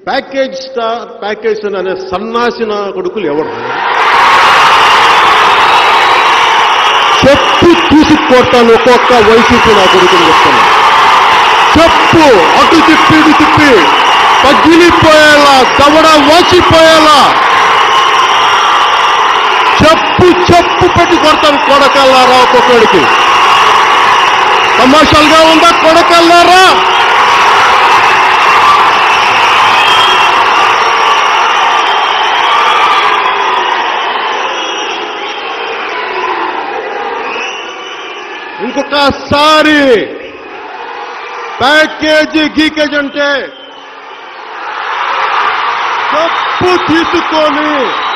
package star package అనే సన్నాసిన కొడుకులు ఎవరు చెప్పు తీసుకొడతాను ఒక్కొక్క వైసీపీ నా కొడుకుని చెప్తాను చెప్పు అటు తిప్పి ఇటు తిప్పి పగిలిపోయేలా దవడ వాసిపోయేలా చెప్పు చెప్పు పెట్టి కొడతాను కొడకల్లారా ఒక్కొక్కడికి తమాషాలుగా ఉందా కొడకల్లారా ఇంకొకసారి ప్యాకేజీ గీకేజ్ అంటే తప్పు తీసుకొని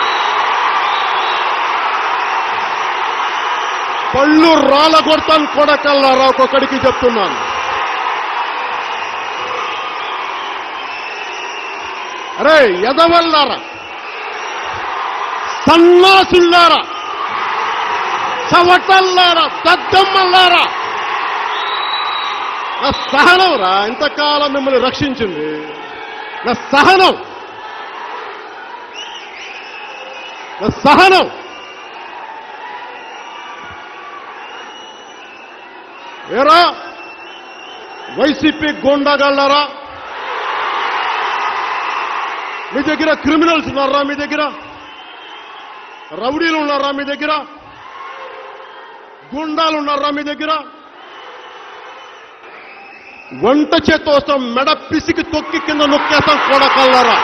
పళ్ళు రాళ్ళ కొడతాను కొడకల్లారా ఒక్కొక్కడికి చెప్తున్నాను అరే ఎదవల్లారా సన్నాసుల్లారా చవటల్లారా దద్దమ్మల్లారా నా సహనం రా ఇంతకాలం మిమ్మల్ని రక్షించింది నా సహనం నా సహనం ఏరా వైసీపీ గోండాగాళ్ళారా మీ దగ్గర క్రిమినల్స్ ఉన్నారా మీ దగ్గర రౌడీలు ఉన్నారా మీ దగ్గర గుండాలు ఉన్నారా మీ దగ్గర వంట చేత్తో వస్తాం మెడ పిసికి తొక్కి కింద నొక్కేస్తాం కొడకల్లారా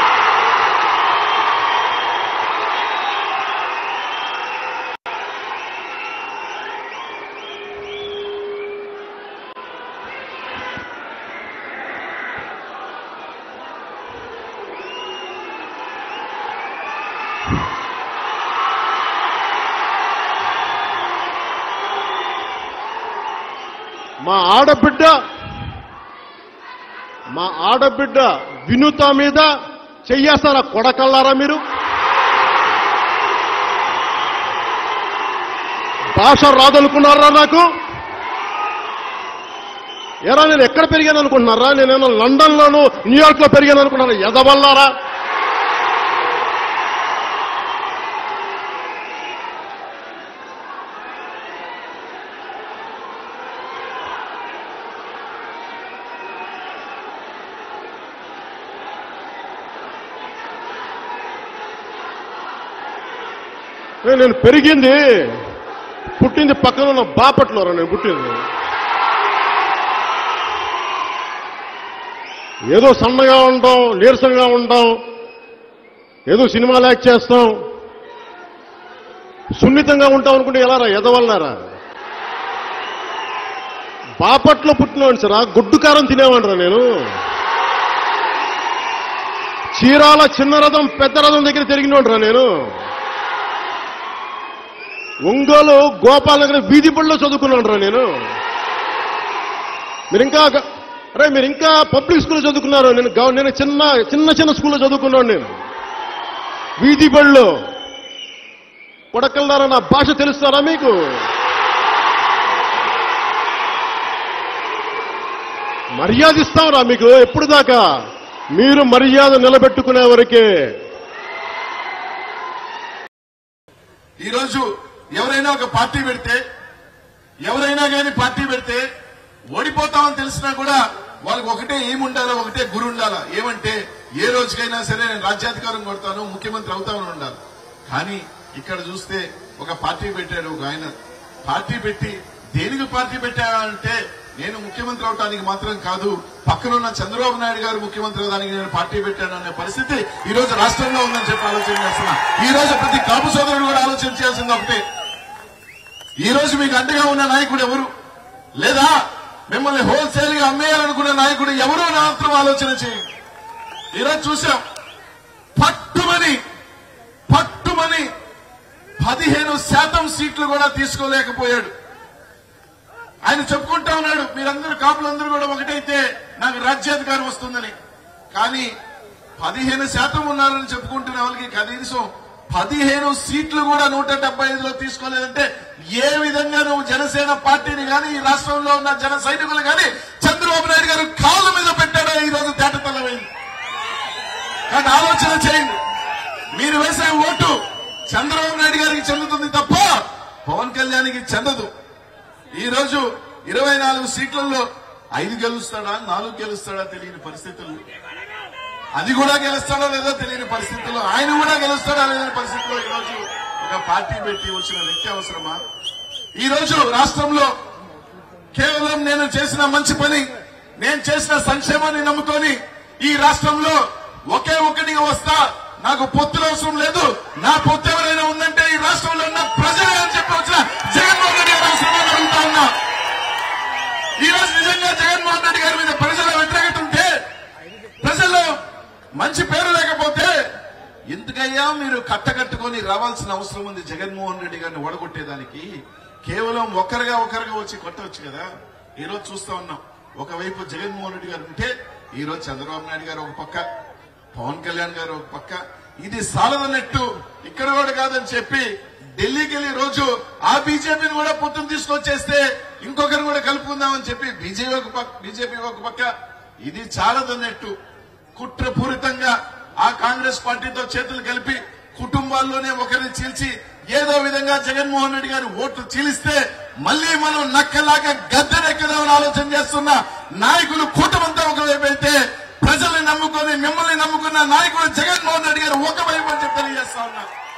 మా ఆడబిడ్డ మా ఆడబిడ్డ వినుత మీద చెయ్యేస్తారా కొడకల్లారా మీరు భాష రాదనుకున్నారా నాకు ఎరా నేను ఎక్కడ పెరిగాను అనుకుంటున్నారా నేనేమో లండన్ లోను న్యూయార్క్ లో పెరిగాను అనుకున్నారా ఎదవల్లారా ఏ, నేను పెరిగింది పుట్టింది పక్కన ఉన్న బాపట్లోరా నేను పుట్టింది ఏదో సన్నగా ఉంటాం నీరసంగా ఉంటాం ఏదో సినిమాలు యాక్ట్ చేస్తాం సున్నితంగా ఉంటాం అనుకుంటే ఎలా రా ఎదవల్లారా బాపట్లో పుట్టినవాడిని సరా గుడ్డు కారం తినేవాడిరా నేను చీరాల చిన్న రథం పెద్ద రథం దగ్గర తిరిగినోడ్రా నేను ఒంగోలు గోపాల్ నగర్ వీధి బడిలో చదువుకున్నాను నేను మీరు ఇంకా గ- అరే మీరు ఇంకా పబ్లిక్ స్కూల్లో చదువుకున్నారు నేను గవ- నేను చిన్న చిన్న చిన్న స్కూల్లో చదువుకున్నాను నేను వీధి బడిలో కొడకల్లారా నా భాష తెలుస్తారా మీకు మర్యాద ఇస్తాంరా మీకు ఎప్పుడు దాకా మీరు మర్యాద నిలబెట్టుకునే వరకే ఈ రోజు ఎవరైనా ఒక పార్టీ పెడితే ఎవరైనా కానీ పార్టీ పెడితే ఓడిపోతామని తెలిసినా కూడా వాళ్ళకి ఒకటే ఏముండాలో ఒకటే గురి ఉండాలా ఏమంటే ఏ రోజుకైనా సరే నేను రాజ్యాధికారం కొడతాను ముఖ్యమంత్రి అవుతామని ఉండాలి కానీ ఇక్కడ చూస్తే ఒక పార్టీ పెట్టాడు ఒక ఆయన పార్టీ పెట్టి దేనికి పార్టీ పెట్టాడంటే నేను ముఖ్యమంత్రి అవడానికి మాత్రం కాదు పక్కనున్న చంద్రబాబు నాయుడు గారు ముఖ్యమంత్రి అవడానికి నేను పార్టీ పెట్టాను అనే పరిస్థితి ఈ రోజు రాష్ట్రంలో ఉందని చెప్పి ఆలోచన చేస్తున్నా ఈ రోజు ప్రతి కాపు సోదరుడు కూడా ఆలోచన చేయాల్సింది ఒకటే ఈ రోజు మీకు అండగా ఉన్న నాయకుడు ఎవరు లేదా మిమ్మల్ని హోల్సేల్ గా అమ్మేయాలనుకున్న నాయకుడు ఎవరు అని మాత్రం ఆలోచన చేయండి ఈరోజు చూసాం పట్టుమని పట్టుమని పదిహేను శాతం సీట్లు కూడా తీసుకోలేకపోయాడు ఆయన చెప్పుకుంటా ఉన్నాడు మీరందరూ కాపులందరూ కూడా ఒకటైతే నాకు రాజ్యాధికారం వస్తుందని కానీ పదిహేను శాతం ఉన్నారని చెప్పుకుంటున్న వాళ్ళకి కనీసం పదిహేను సీట్లు కూడా నూట డెబ్బై ఐదులో తీసుకోలేదంటే ఏ విధంగా నువ్వు జనసేన పార్టీని గాని ఈ రాష్ట్రంలో ఉన్న జన సైనికులు గాని చంద్రబాబు నాయుడు గారు కాళ్ళ మీద పెట్టాడో ఈ రోజు తేటతల్లమైంది కానీ ఆలోచన చేయండి మీరు వేసే ఓటు చంద్రబాబు నాయుడు గారికి చెందుతుంది తప్ప పవన్ కళ్యాణ్కి చెందదు ఈ రోజు ఇరవై నాలుగు సీట్లలో ఐదు గెలుస్తాడా నాలుగు గెలుస్తాడా తెలియని పరిస్థితులు అది కూడా గెలుస్తాడో లేదో తెలియని పరిస్థితుల్లో ఆయన కూడా గెలుస్తాడా లేని పరిస్థితుల్లో ఈ రోజు ఒక పార్టీ పెట్టి వచ్చిన వ్యక్తి అవసరమా ఈ రోజు రాష్ట్రంలో కేవలం నేను చేసిన మంచి పని నేను చేసిన సంక్షేమాన్ని నమ్ముకొని ఈ రాష్ట్రంలో ఒకే ఒక్కటిగా వస్తా నాకు పొత్తులు అవసరం లేదు నా పొత్తు ఎవరైనా ఉందంటే ఈ రాష్ట్రంలో ఉన్న ప్రజలే అని చెప్పి వచ్చిన జగన్మోహన్ రెడ్డి గారు అవసరమని అడుగుతా ఉన్నా ఈ రోజు నిజంగా జగన్మోహన్ రెడ్డి గారి మీద ప్రజల వ్యతిరేకత ఉంటే ప్రజల్లో మంచి పేరు లేకపోతే ఎందుకయ్యా మీరు కట్టకట్టుకొని రావాల్సిన అవసరం ఉంది జగన్మోహన్ రెడ్డి గారిని ఓడగొట్టేదానికి కేవలం ఒకరిగా ఒకరిగా వచ్చి కొట్టవచ్చు కదా ఈ రోజు చూస్తా ఉన్నాం ఒకవైపు జగన్మోహన్ రెడ్డి గారు ఉంటే ఈ రోజు చంద్రబాబు నాయుడు గారు ఒక పక్క పవన్ కళ్యాణ్ గారు ఒక పక్క ఇది సాలదన్నట్టు ఇక్కడ కూడా కాదని చెప్పి ఢిల్లీకి వెళ్లి రోజు ఆ బీజేపీని కూడా పొత్తును తీసుకొచ్చేస్తే ఇంకొకరు కూడా కలుపుకుందామని చెప్పి బీజేపీ ఒక పక్క బీజేపీ ఒక పక్క ఇది చాలదన్నట్టు కుట్రపూరితంగా ఆ కాంగ్రెస్ పార్టీతో చేతులు కలిపి కుటుంబాల్లోనే ఒకరిని చీల్చి ఏదో విధంగా జగన్మోహన్ రెడ్డి గారి ఓట్లు చీలిస్తే మళ్లీ మనం నక్కలాగా గద్దెనెక్కదామని ఆలోచన చేస్తున్న నాయకులు కూటమంతా ఒకవైపు అయితే ప్రజల్ని నమ్ముకొని మిమ్మల్ని నమ్ముకున్న నాయకుడు జగన్మోహన్ రెడ్డి గారు ఒకవైపు అని చెప్పి తెలియజేస్తా ఉన్నా